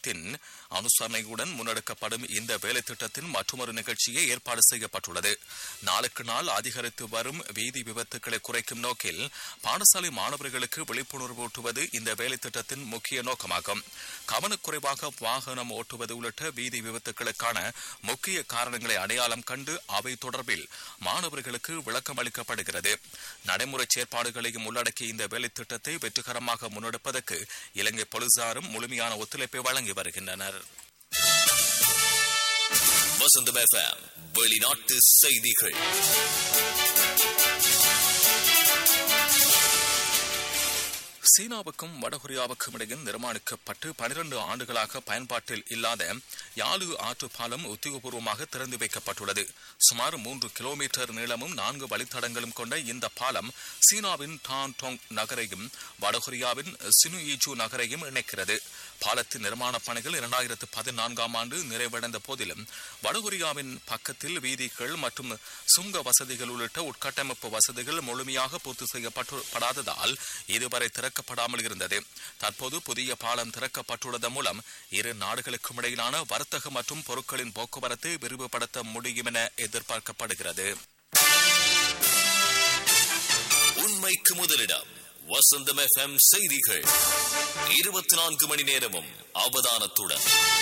நிறுவனத்தின் அனுசரணையுடன் முன்னெடுக்கப்படும் இந்த வேலை திட்டத்தின் மற்றொரு நிகழ்ச்சியை ஏற்பாடு செய்யப்பட்டுள்ளது நாளுக்கு நாள் அதிகரித்து வரும் வீதி விபத்துக்களை குறைக்கும் நோக்கில் பாடசாலை மாணவர்களுக்கு விழிப்புணர்வு ஊட்டுவது இந்த வேலை திட்டத்தின் முக்கிய நோக்கமாகும் கவனக்குறைவாக வாகனம் ஓட்டுவது உள்ளிட்ட வீதி விபத்துக்களுக்கான முக்கிய காரணங்களை அடையாளம் கண்டு அவை தொடர்பில் மாணவர்களுக்கு விளக்கம் அளிக்கப்படுகிறது நடைமுறை செயற்பாடுகளையும் உள்ளடக்கிய இந்த வேலை திட்டத்தை வெற்றிகரமாக முன்னெடுப்பதற்கு இலங்கை போலீசாரும் முழுமையான ஒத்துழைப்பை வழங்கி வருகின்றனர் வசந்தம் எஃப்எம் வெளிநாட்டு செய்திகள் சீனாவுக்கும் வடகொரியாவுக்கும் இடையில் நிர்மாணிக்கப்பட்டு பனிரண்டு ஆண்டுகளாக பயன்பாட்டில் இல்லாத யாலு ஆற்று பாலம் உத்தியோகபூர்வமாக திறந்து வைக்கப்பட்டுள்ளது சுமார் மூன்று கிலோமீட்டர் நீளமும் நான்கு வழித்தடங்களும் கொண்ட இந்த பாலம் சீனாவின் டான் டோங் நகரையும் வடகொரியாவின் சினுயிஜு நகரையும் இணைக்கிறது பாலத்தின் நிர்மாணப் பணிகள் இரண்டாயிரத்து பதினான்காம் ஆண்டு நிறைவடைந்த போதிலும் வடகொரியாவின் பக்கத்தில் வீதிகள் மற்றும் சுங்க வசதிகள் உள்ளிட்ட உட்கட்டமைப்பு வசதிகள் முழுமையாக பூர்த்தி செய்யப்படாததால் இதுவரை திறக்கப்படாமல் இருந்தது தற்போது புதிய பாலம் திறக்கப்பட்டுள்ளதன் மூலம் இரு நாடுகளுக்கும் இடையிலான வர்த்தக மற்றும் பொருட்களின் போக்குவரத்தை விரிவுபடுத்த முடியும் என எதிர்பார்க்கப்படுகிறது உண்மைக்கு முதலிடம் வசந்தம் எஃப்எம் செய்திகள் இருபத்தி நான்கு மணி நேரமும் அவதானத்துடன்